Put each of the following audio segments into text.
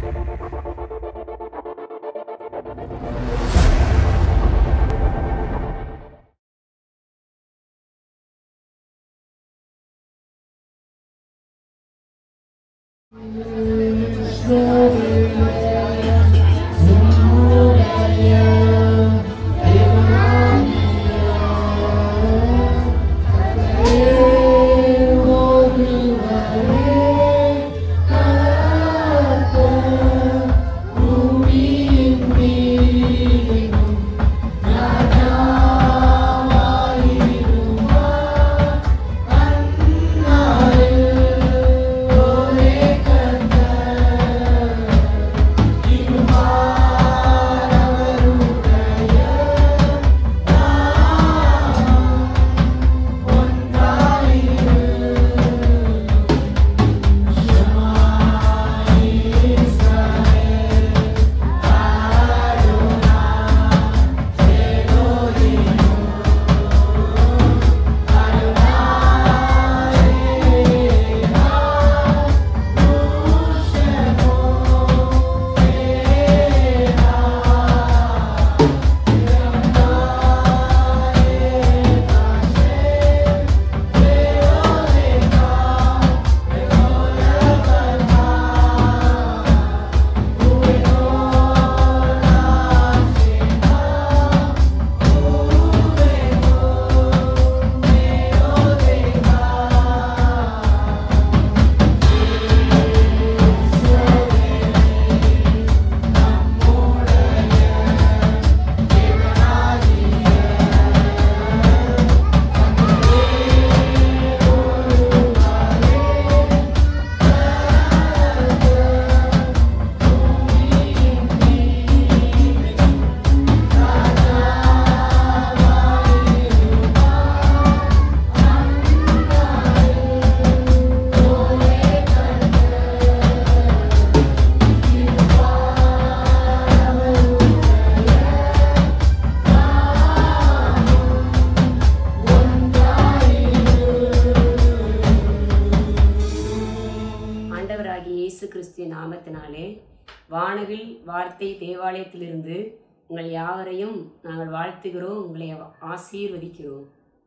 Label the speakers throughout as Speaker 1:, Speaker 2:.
Speaker 1: ஆண்டவராகிய இயேசு கிறிஸ்துவின் நாமத்தினாலே வானவில் வார்த்தை தேவாலயத்திலிருந்து உங்கள் யாவரையும் நாங்கள் வாழ்த்துகிறோம் உங்களை ஆசீர்வதிக்கிறோம்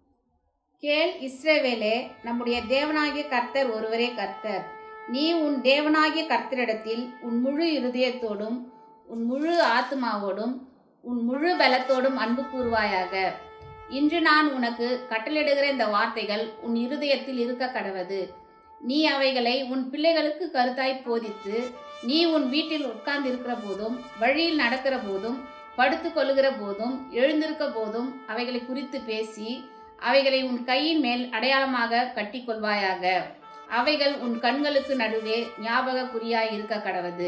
Speaker 2: கேள் இஸ்ரவேலே நம்முடைய தேவனாகிய கர்த்தர் ஒருவரே கர்த்தர் நீ உன் தேவனாகிய கர்த்தரிடத்தில் உன் முழு இருதயத்தோடும் உன் முழு ஆத்மாவோடும் உன் முழு பலத்தோடும் அன்பு கூறுவாயாக இன்று நான் உனக்கு கட்டளிடுகிற இந்த வார்த்தைகள் உன் இருதயத்தில் இருக்க கடவது நீ அவைகளை உன் பிள்ளைகளுக்கு கருத்தாய் போதித்து நீ உன் வீட்டில் உட்கார்ந்திருக்கிற போதும் வழியில் நடக்கிற போதும் படுத்து கொள்ளுகிற போதும் எழுந்திருக்க போதும் அவைகளை குறித்து பேசி அவைகளை உன் கையின் மேல் அடையாளமாக கட்டிக்கொள்வாயாக அவைகள் உன் கண்களுக்கு நடுவே ஞாபக குறியாய் இருக்க கடவது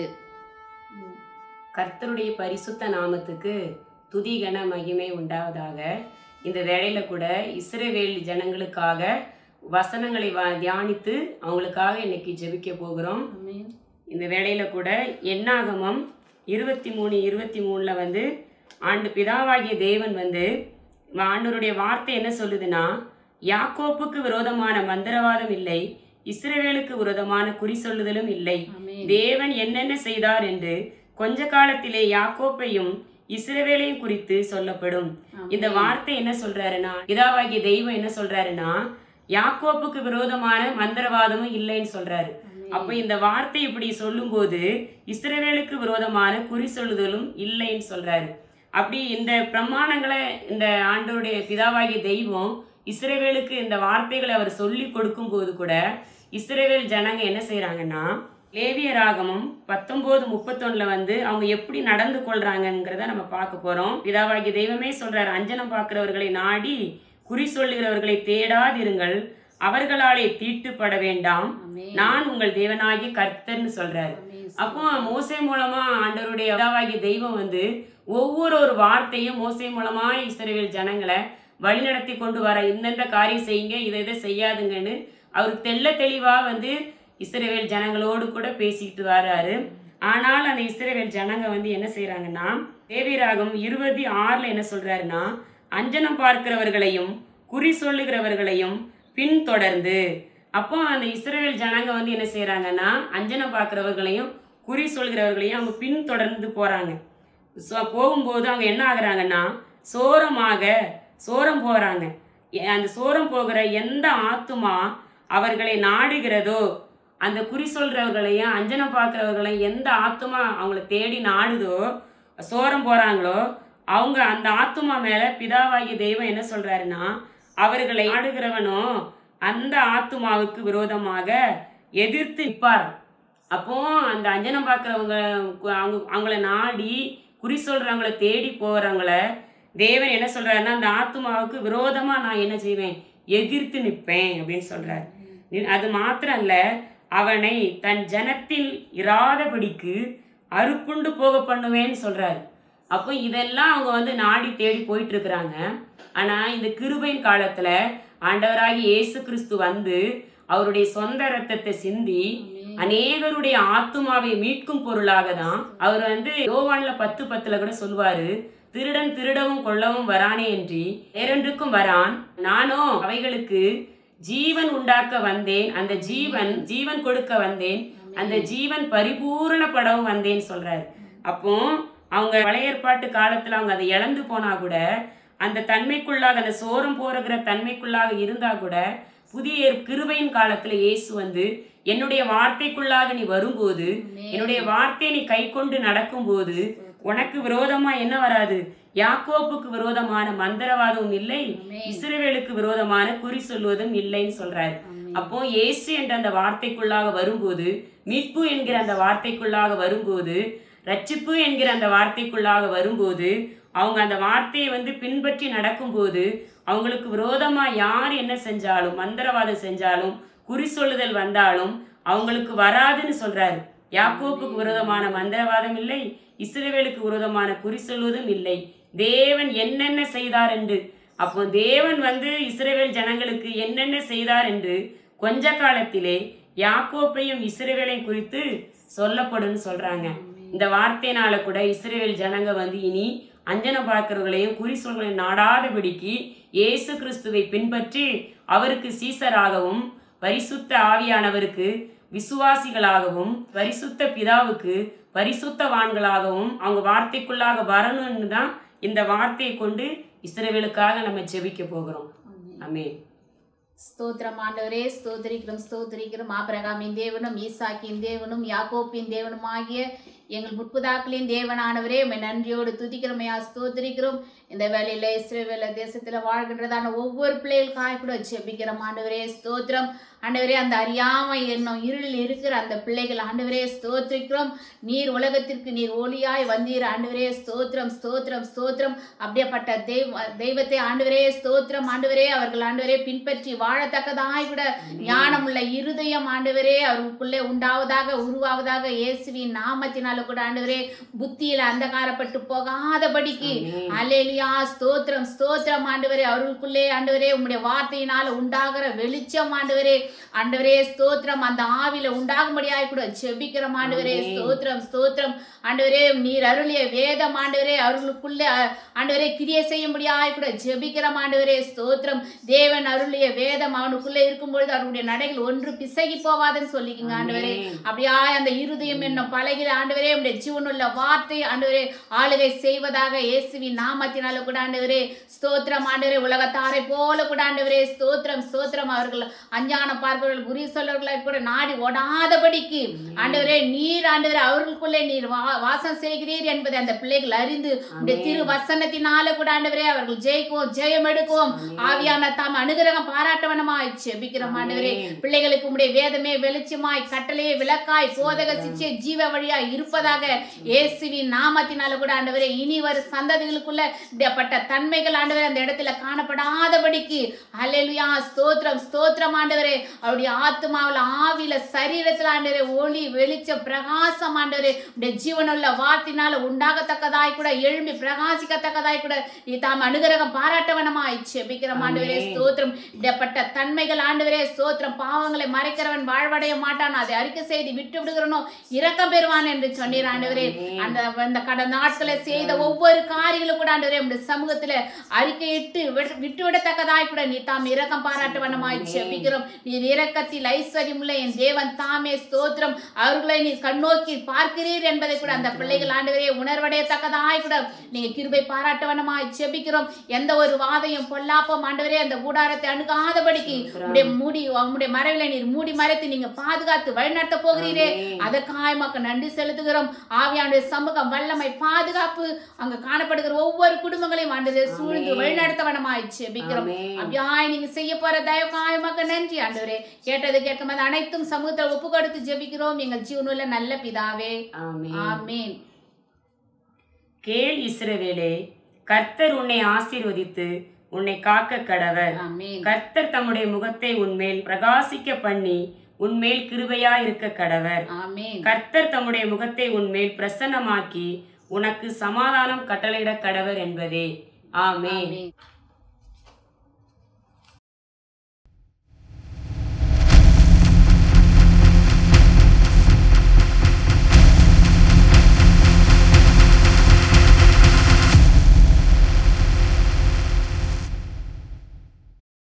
Speaker 1: கர்த்தருடைய பரிசுத்த நாமத்துக்கு துதி கன மகிமை உண்டாவதாக இந்த வேளையில கூட இஸ்ரவேல் ஜனங்களுக்காக வசனங்களை வ- தியானித்து அவங்களுக்காக இன்னைக்கு ஜெபிக்க போகிறோம்
Speaker 2: ஆமென்.
Speaker 1: இந்த வேளையில கூட எண்ணாகமம் இருபத்தி மூணு இருபத்தி மூணில் வந்து ஆண்டு பிதாவாகிய தேவன் வந்து ஆண்டவருடைய வார்த்தை என்ன சொல்லுதுன்னா யாக்கோப்புக்கு விரோதமான மந்திரவாதம் இல்லை இஸ்ரவேலுக்கு விரோதமான குறி சொல்லுதலும் இல்லை
Speaker 2: ஆமென்.
Speaker 1: தேவன் என்னென்ன செய்தார் என்று கொஞ்ச காலத்திலே யாக்கோப்பையும் இஸ்ரவேலையும் குறித்து சொல்லப்படும் இந்த வார்த்தை என்ன சொல்றாருன்னா பிதாவாகிய தெய்வம் என்ன சொல்றாருன்னா யாக்கோப்புக்கு விரோதமான மந்திரவாதமும் இல்லைன்னு சொல்றாரு அப்போ இந்த வார்த்தை இப்படி சொல்லும்போது இஸ்ரவேலுக்கு விரோதமான குறி சொல்லுதலும் இல்லைன்னு சொல்றாரு அப்படி இந்த பிரமாணங்களை இந்த ஆண்டோடைய பிதாவாகிய தெய்வம் இஸ்ரவேலுக்கு இந்த வார்த்தைகளை அவர் சொல்லி கொடுக்கும்போது கூட இஸ்ரவேல் ஜனங்க என்ன செய்றாங்கன்னா லேவியராகமம் பத்தொன்பது முப்பத்தொன்னுல வந்து அவங்க எப்படி நடந்து கொள்றாங்கங்கிறத நம்ம பார்க்க போறோம் பிதாவாகிய தெய்வமே சொல்றாரு அஞ்சனம் பார்க்கிறவர்களை நாடி குறி சொல்லுகிறவர்களை தேடாதிருங்கள் அவர்களாலே தீட்டுப்பட வேண்டாம்
Speaker 2: ஆமென்.
Speaker 1: நான் உங்கள் தேவனாகிய கர்த்தர்னு சொல்றாரு
Speaker 2: ஆமென்.
Speaker 1: அப்போ மோசே மூலமா ஆண்டவருடைய பிதாவாகிய தெய்வம் வந்து ஒவ்வொரு ஒரு வார்த்தையும் மோசே மூலமா இஸ்ரவேல் ஜனங்களை வழிநடத்தி கொண்டு வர இந்தந்த காரியம் செய்யுங்க இதை இதை செய்யாதுங்கன்னு அவர் தெள்ள தெளிவா வந்து இஸ்ரவேல் ஜனங்களோடு கூட பேசிக்கிட்டு வராரு ஆனால் அந்த இஸ்ரவேல் ஜனங்க வந்து என்ன செய்றாங்கன்னா தேவிராகம் இருபத்தி ஆறுல என்ன சொல்றாருன்னா அஞ்சனம் பார்க்கிறவர்களையும் குறி சொல்லுகிறவர்களையும் பின்தொடர்ந்து அப்போ அந்த இஸ்ரவேல் ஜனங்க வந்து என்ன செய்றாங்கன்னா அஞ்சனம் பார்க்கிறவர்களையும் குறி சொல்கிறவர்களையும் அவங்க பின்தொடர்ந்து போகிறாங்க ஸோ போகும்போது அவங்க என்ன ஆகுறாங்கன்னா சோரமாக சோரம் போகிறாங்க அந்த சோரம் போகிற எந்த ஆத்துமா அவர்களை நாடுகிறதோ அந்த குறி சொல்கிறவர்களையும் அஞ்சனம் பார்க்குறவர்களையும் எந்த ஆத்துமா அவங்கள தேடி நாடுதோ சோரம் போகிறாங்களோ அவங்க அந்த ஆத்துமா மேலே பிதாவாகிய தெய்வம் என்ன சொல்கிறாருன்னா அவர்களை நாடுகிறவனோ அந்த ஆத்துமாவுக்கு விரோதமாக எதிர்த்து நிற்பார் அப்போ அந்த அஞ்சனம் பார்க்குறவங்க அவங்க அவங்கள நாடி குறி சொல்கிறவங்கள தேடி போகிறவங்கள தேவன் என்ன சொல்கிறாருன்னா அந்த ஆத்துமாவுக்கு விரோதமாக நான் என்ன செய்வேன் எதிர்த்து நிற்பேன் அப்படின்னு சொல்கிறார் அது மாத்திரம் இல்ல அவனை தன் ஜனத்தில் இராதபடிக்கு அறுப்புண்டு போக பண்ணுவேன்னு சொல்றாரு அப்போ இதெல்லாம் அவங்க வந்து நாடி தேடி போயிட்டு இருக்கிறாங்க ஆனா இந்த கிருபையின் காலத்துல ஆண்டவராகி இயேசு கிறிஸ்து வந்து அவருடைய சொந்த ரத்தத்தை சிந்தி அநேகருடைய ஆத்துமாவை மீட்கும் பொருளாக தான் அவர் வந்து யோவான்ல பத்து பத்துல கூட சொல்வாரு திருடன் திருடவும் கொள்ளவும் வரானே என்று வேறொன்றுக்கும் வரான் நானோ அவைகளுக்கு ஜீவன் உண்டாக்க வந்தேன் அந்த ஜீவன் ஜீவன் கொடுக்க வந்தேன் அந்த ஜீவன் பரிபூரணப்படவும் வந்தேன் சொல்றாரு அப்போ அவங்க பழைய ஏற்பாட்டு காலத்துல அவங்க அதை இழந்து போனா கூட அந்த தன்மைக்குள்ளாக அந்த சோரம் போருகிற தன்மைக்குள்ளாக இருந்தா கூட புதிய கிருபையின் காலத்துல இயேசு வந்து என்னுடைய வார்த்தைக்குள்ளாக நீ வரும்போது என்னுடைய வார்த்தையை நீ கை கொண்டு நடக்கும்போது உனக்கு விரோதமா என்ன வராது யாக்கோப்புக்கு விரோதமான மந்திரவாதமும் இல்லை இஸ்ரவேலுக்கு விரோதமான குறி சொல்வதும் இல்லைன்னு சொல்றாரு அப்போ இயேசு என்ற அந்த வார்த்தைக்குள்ளாக வரும்போது மீட்பு என்கிற அந்த வார்த்தைக்குள்ளாக வரும்போது ரட்சிப்பு என்கிற அந்த வார்த்தைக்குள்ளாக வரும்போது அவங்க அந்த வார்த்தையை வந்து பின்பற்றி நடக்கும்போது அவங்களுக்கு விரோதமா யார் என்ன செஞ்சாலும் மந்திரவாதம் செஞ்சாலும் குறி சொல்லுதல் வந்தாலும் அவங்களுக்கு வராதுன்னு சொல்றாரு யாக்கோப்புக்கு விரோதமான மந்திரவாதம் இல்லை இஸ்ரவேலுக்கு விரோதமான குறி சொல்வதும் இல்லை தேவன் என்னென்ன செய்தார் என்று அப்போ தேவன் வந்து இஸ்ரவேல் ஜனங்களுக்கு என்னென்ன செய்தார் என்று கொஞ்ச காலத்திலே யாக்கோப்பையும் இஸ்ரவேலையும் குறித்து சொல்லப்படும்னு சொல்றாங்க இந்த வார்த்தையினால கூட இஸ்ரவேல் ஜனங்க வந்து இனி அஞ்சன பார்க்கிறவர்களையும் குறி சொல்களையும் நாடாதபடிக்கு இயேசு கிறிஸ்துவை பின்பற்றி அவருக்கு சீசராகவும் பரிசுத்த ஆவியானவருக்கு விசுவாசிகளாகவும் பரிசுத்த பிதாவுக்கு பரிசுத்தவான்களாகவும் அவங்க வார்த்தைக்குள்ளாக வரணும்னு தான் இந்த வார்த்தையை கொண்டு இஸ்ரவேலுக்காக நம்ம ஜெபிக்க போகிறோம் ஆமென்
Speaker 2: ஸ்தோத்திரம் ஆண்டவரே ஸ்தோத்திரிக்கிறோம் ஸ்தோத்திரிக்கிறோம் ஆபிரகாமின் தேவனும் ஈசாக்கின் தேவனும் யாக்கோப்பின் தேவனும் ஆகிய எங்கள் முற்புதாக்களின் தேவனானவரே உம்மை நன்றியோடு துதிக்கிறோமையா ஸ்தோத்திரிக்கிறோம் இந்த வேலையில இஸ்ரேவேல தேசத்துல வாழ்கின்றதான ஒவ்வொரு பிள்ளைகளுக்காக கூட ஜெபிக்கிறோம் ஆண்டவரே ஸ்தோத்திரம் ஆண்டவரே அந்த அறியாமை என்னும் இருளில் இருக்கிற அந்த பிள்ளைகள் ஆண்டவரே ஸ்தோத்திரிக்கிறோம் நீர் உலகத்திற்கு நீர் ஒளியாய் வந்தீர் ஆண்டவரே ஸ்தோத்திரம் ஸ்தோத்திரம் ஸ்தோத்திரம் அப்படியேப்பட்ட தெய்வ தெய்வத்தை ஆண்டவரே ஸ்தோத்திரம் ஆண்டவரே அவர்கள் ஆண்டவரே பின்பற்றி வாழத்தக்கதாய் கூட ஞானமுள்ள இருதயம் ஆண்டவரே அவர்களுக்குள்ளே உண்டாவதாக உருவாவதாக இயேசுவின் நாமத்தினால கூட ஆண்டவரே புத்தியில அந்தகாரப்பட்டு போகாதபடிக்கு அலேலியா ஸ்தோத்திரம் ஸ்தோத்திரம் ஆண்டவரே அவர்களுக்குள்ளே ஆண்டவரே உம்முடைய வார்த்தையினால உண்டாகிற வெளிச்சம் ஆண்டவரே ஆண்டவரே ஸ்தோத்திரம் அந்த ஆவில உண்டாகும்படியாய் கூட ஜெபிக்கிறோம் ஆண்டவரே ஸ்தோத்திரம் ஸ்தோத்திரம் ஆண்டவரே நீர் அருளிய வேதம் ஆண்டவரே அவர்களுக்குள்ளே அ- ஆண்டவரே கிரிய செய்யும்படியாய் கூட ஜெபிக்கிறோம் ஆண்டவரே ஸ்தோத்திரம் தேவன் அருளிய வேதம் அவனுக்குள்ளே இருக்கும்பொழுது அவருடைய நடைகள் ஒன்று பிசகி போவாதுன்னு சொல்லிக்கங்க ஆண்டவரே அப்படியா அந்த இருதயம் என்னும் பலகிற ஆண்டவரே உடைய ஜீவனுள்ள வார்த்தை ஆண்டவரே ஆளுகை செய்வதாக இயேசுவின் நாமத்தினால கூட ஆண்டவரே ஸ்தோத்திரம் ஆண்டவரே உலகத்தாரை போல கூட ஆண்டவரே ஸ்தோத்திரம் ஸ்தோத்திரம் அவர்கள் அஞ்ஞானம் பார்க்கிறவர்கள் குறி சொல்லவர்களை கூட நாடி ஓடாதபடிக்கு ஆண்டவரே நீர் ஆண்டவரே அவர்களுக்குள்ளே நீர் வா- வாசம் செய்கிறீர் என்பதை அந்த பிள்ளைகள் அறிந்து உடைய திரு வசனத்தினால கூட ஆண்டவரே அவர்கள் ஜெயிக்குவோம் ஜெயம் எடுக்குவோம் ஆவியான தாம் அனுகிரகம் பாராட்டவனமாய் ஜெபிக்கிறோம் ஆண்டவரே பிள்ளைகளுக்கு உடைய வேதமே வெளிச்சமாய் கட்டளையே விளக்காய் போதக சிச்சை ஜீவ வழியாய் இருப்பதாக இயேசுவின் நாமத்தினால கூட ஆண்டவரே இனி வரும் சந்ததிகளுக்குள்ள இப்படிப்பட்ட தன்மைகள் ஆண்டவரே அந்த இடத்துல காணப்படாதபடிக்கு அல்லேலுயா ஸ்தோத்திரம் ஸ்தோத்திரம் ஆண்டவரே அவருடைய ஆத்மாவில் ஆவில சரீரத்தில் ஆண்டவரே ஒளி வெளிச்சம் பிரகாசம் ஆண்டவரே உடைய ஜீவனுள்ள வார்த்தையினால உண்டாகத்தக்கதாய் கூட எழும்பி பிரகாசிக்கத்தக்கதாய் கூட நீ தாம் அனுகிரகம் பாராட்டவனமாய் செபிக்கிறோம் ஆண்டவரே ஸ்தோத்திரம் இப்படிப்பட்ட தன்மைகள் ஆண்டவரே ஸ்தோத்திரம் பாவங்களை மறைக்கிறவன் வாழ்வடைய மாட்டான் அதை அறிக்கை செய்து விட்டு விடுகிறனோ இரக்கம் பெறுவான் என்று சொன்னீர் ஆண்டவரே அந்த அந்த கடந்த நாட்களை செய்த ஒவ்வொரு காரியங்களும் கூட ஆண்டவரே உடைய சமூகத்துல அறிக்கையிட்டு விட்டு- விட்டுவிடத்தக்கதாய் கூட நீ தாம் இரக்கம் பாராட்டுவனமாய் செபிக்கிறோம் நீர் இரக்கத்தில் ஐஸ்வர்யமுள்ள என் தேவன் தாமே ஸ்தோத்திரம் அவர்களை நீ கண்ணோக்கி பார்க்கிறீர் என்பதை கூட அந்த பிள்ளைகள் ஆண்டவரே உணர்வடையத்தக்கதாய் கூட நீங்க கிருபை பாராட்டுவனமாய் செபிக்கிறோம் எந்த ஒரு வாதையும் பொல்லாப்பம் ஆண்டவரே அந்த கூடாரத்தை அணுகாதபடிக்கு உடைய மூடி உம்முடைய மறைவில நீர் மூடி மறைத்து நீங்க பாதுகாத்து வழிநடத்த போகிறீரே அதற்காக மக்கள் நன்றி செலுத்துகிறோம் ஆவியானுடைய சமூகம் வல்லமை பாதுகாப்பு அங்க காணப்படுகிற ஒவ்வொரு குடும்பங்களையும் ஆண்டவரே சூழ்ந்து வழிநடத்தவனமாய் செபிக்கிறோம்
Speaker 1: ஆமென்.
Speaker 2: அப்படியாய் நீங்க செய்ய போற தயவுக்காக மக்கள் நன்றி ஆண்டவரே கேட்டது கேட்கும் அது அனைத்தும் சமூகத்தை ஒப்பு கொடுத்து ஜெபிக்கிறோம் எங்கள் ஜீவனுள்ள நல்ல பிதாவே
Speaker 1: ஆமென்
Speaker 2: ஆமீன்
Speaker 1: கேள் இஸ்ரவேலே கர்த்தர் உன்னை ஆசீர்வதித்து உன்னை காக்க கடவர்
Speaker 2: ஆமீன்
Speaker 1: கர்த்தர் தம்முடைய முகத்தை உன்மேல் பிரகாசிக்க பண்ணி உன்மேல் கிருபையா இருக்க கடவர்
Speaker 2: ஆமீன்
Speaker 1: கர்த்தர் தம்முடைய முகத்தை உன்மேல் பிரசன்னமாக்கி உனக்கு சமாதானம் கட்டளையிட கடவர் என்பதே ஆமென்
Speaker 2: ஆமீன்